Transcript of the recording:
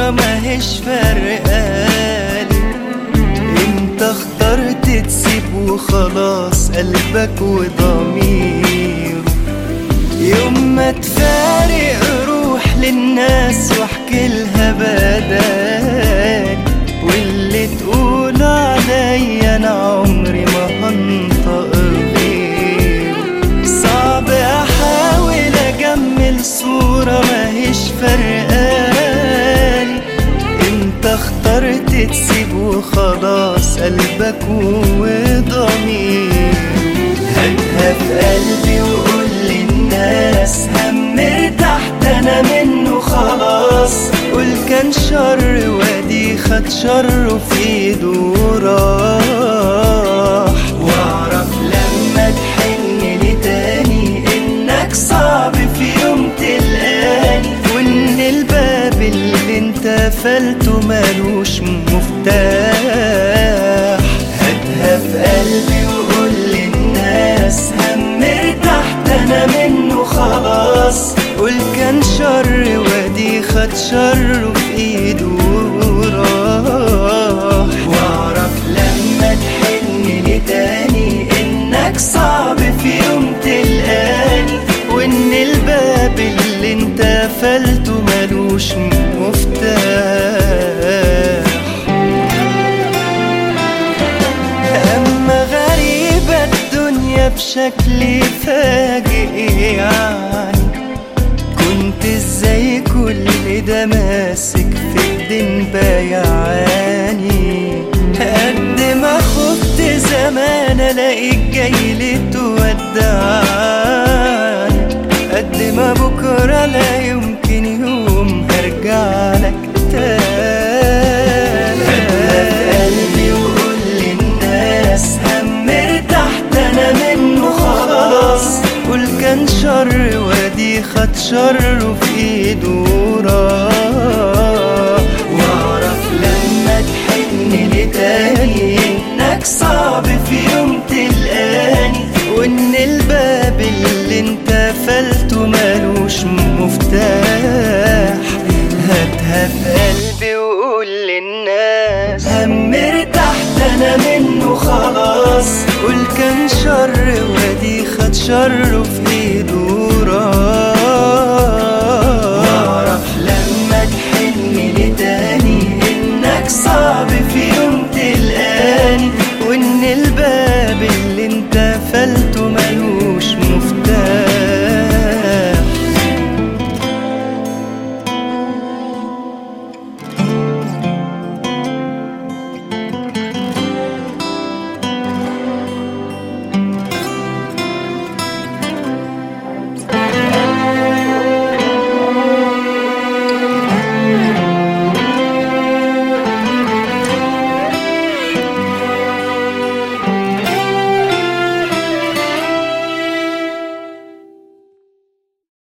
صورة ماهيش فرقالي انت اخترت تسيب وخلاص قلبك وضميره يوم ما تفارق روح للناس واحكي لها بدال واللي تقول عليا انا عمري ما هنطق غيره صعب احاول اجمل صورة ماهيش فرقالي انت اخترت تسيب وخلاص قلبك وضمير هاتها في قلبي وقول للناس هم ارتحت انا منه خلاص قول كان شر وادي خد شره في ايده وراح واعرف لما تحن لي تاني انك صعب في يوم تلقاني وان الباب اللي انت قفلته مالوش مفتاح هاتها في قلبي وقول للناس هم ارتحت انا منه خلاص قول كان شر وادي خد شره في ايده وراح واعرف لما تحن لي تاني انك صعب في يوم تلقاني وان الباب اللي انت قفلته ملوش مفتاح أما غريبة الدنيا بشكل فاجئ يعني كنت ازاي كل ده ماسك في ايدين بايعاني قد ما خفت زمان الاقيك جاي لتودعني قد ما بكرة لا يمكن يوم هرجع لك تاني قلبي وقول للناس هم ارتحت انا منه خلاص قول كان شر وادي خد شره في ايده وراح واعرف لما تحن لي تاني انك صعب في يوم تلقاني وان الباب اللي انت قفلته مالوش مفتاح هاتها في قلبي وقول للناس هم ارتحت انا منه خلاص قول كان شر وادي خد شره في